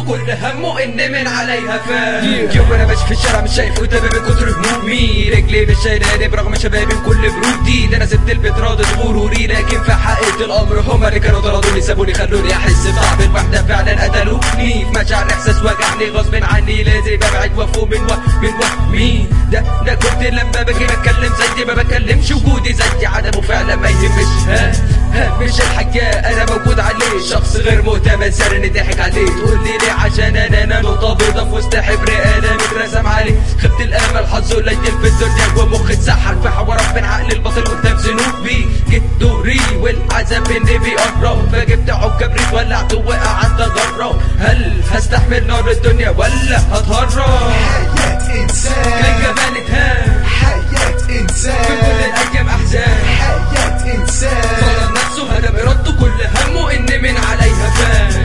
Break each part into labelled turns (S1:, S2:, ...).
S1: كل همه ان من عليها فات يوم انا ماشي في الشارع مش شايف قدامي من كتر همومي رجلي مش شايلاني برغم شبابي بكل برودي ده انا سبت البيت راضي غروري لكن في حقيقة الامر هما اللي كانوا طردوني سابوني خلوني احس بطعم الوحدة فعلا قتلوني في مشاعر احساس وجعني غصب عني لازم ابعد وافوق من و... من وهمي ده ده كنت لما باجي بتكلم زي ما بكلمش وجودي زي عدمه فعلا ما يهمش ها ها مش الحكاية انا موجود عليه شخص غير مؤتمن سرني ضحك عليه تقول لي ليه عشان انا انا نقطة بيضة في وسط حبر قلم اترسم عليه خبت الامل حظه قليل في الدنيا ومخي اتسحر في حوارات من عقل الباطل قدام ذنوبي جيت دوري والعذاب اني بيقرب فجبت عود كبريت ولعته وقع عن تجرب هل هستحمل نار الدنيا ولا هتهرب
S2: حياة إنسان
S1: كان جمالك ها
S2: حياة
S1: في كل
S2: إنسان
S1: الايام احزان
S2: حياة إنسان
S1: ظلم نفسه هدم ارادته كل همه ان من عليها فان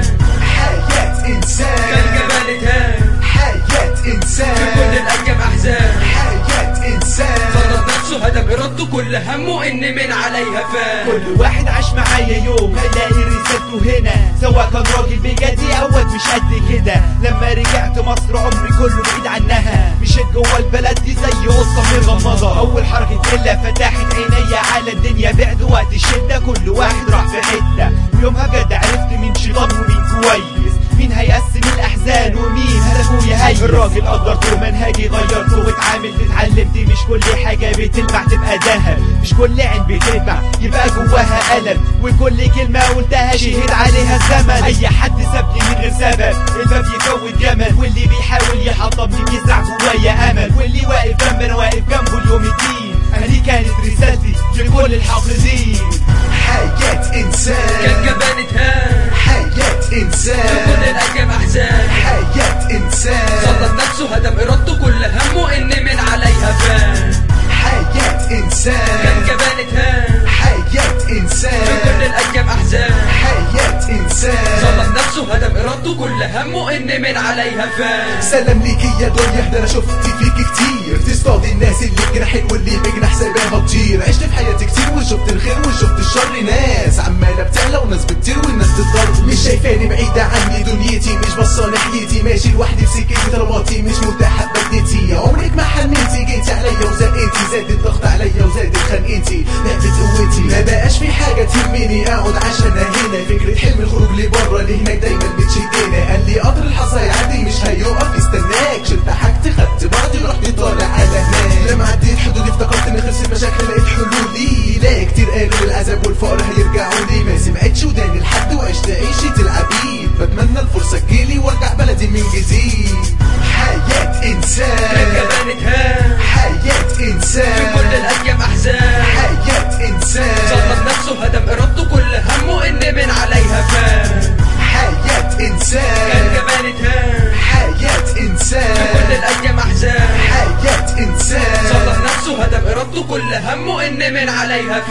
S2: حياة
S1: كان
S2: إنسان
S1: جمالك ها
S2: حياة
S1: في كل
S2: إنسان
S1: الايام احزان
S2: حياة إنسان
S1: ظلم نفسه هدم ارادته كل همه ان من عليها فان
S3: كل واحد عاش معايا يوم هلاقي رسالته هنا سواء كان راجل بجدي او واد مش قد كده لما رجعت مصر عمري كله بعيد عنها مشيت جوه البلد دي زي قصه مغمضه اول حركه الا فتحت عينيا على الدنيا بعد وقت الشده كل واحد راح في حته ويومها بجد عرفت مين شيطان ومين كويس مين هيقسم الاحزان ومين هدفه يهيس الراجل قدرته منهجي غيرته واتعاملت اتعلمت مش كل حاجه بتلمع تبقى ذهب مش كل عين بتلمع يبقى جواها الم وكل كلمه قلتها شهد عليها الزمن اي حد سابني من غير سبب الباب يفوت جمل واللي بيحاول يحطمني بيزرع جوايا امل واللي واقف جنبي انا واقف جنبه اليوم الدين انا دي كانت رسالتي لكل الحافظين
S2: حياة
S1: كان
S2: إنسان
S1: جبانة ها
S2: حياة
S1: في كل
S2: إنسان
S1: الايام احزان
S2: حياة إنسان
S1: ظلم نفسه هدم ارادته كل همه ان من عليها فان
S2: حياة
S1: كان
S2: إنسان
S1: جبانة ها
S2: حياة
S1: في كل
S2: إنسان
S1: الايام احزان
S2: حياة إنسان
S1: ظلم نفسه هدم ارادته كل همه ان من عليها فان
S2: سلام ليكي يا دنيا ده انا شفت فيك كتير تصطاد الناس اللي بجناحين واللي بجناح سايباها تطير عشت في حياتي كتير وشفت الخير وشفت الشر ناس عمالة بتعلى وناس بتطير والناس تتضرب مش شايفاني بعيدة عني دنيتي مش بصة ناحيتي ماشي لوحدي في سكتي طلباتي مش متاحة ببديتي عمرك ما حنيتي جيتي عليا وزقيتي زاد الضغط عليا وزادت خنقتي لعبت قوتي ما بقاش في حاجة تهمني اقعد عشان هنا فكرة حلم الخروج لبره لهناك دايما بتشدنا قال لي قطر الحظ هيعدي مش هيقف يستناك شلت حاجتي خدت بعضي ورحت طالع على هناك لما عديت حدودي افتكرت ان خلصت مشاكل لقيت حلولي لا كتير قالوا العذاب والفقر هيرجعوا لي ما سمعتش وداني لحد وعشت عيشة العبيد بتمنى الفرصة تجيلي وارجع بلدي من جديد حياة
S1: كان
S2: انسان
S1: جبانة ها
S2: حياة
S1: في كل
S2: انسان
S1: الايام احزان
S2: حياة انسان
S1: ظلم نفسه هدم ارادته كل همه ان من عليها فان
S2: حياة
S1: كان
S2: انسان
S1: جبانة ها
S2: حياة
S1: في كل
S2: انسان
S1: الايام احزان
S2: حياة انسان
S1: ظلم نفسه هدم ارادته كل همه ان من عليها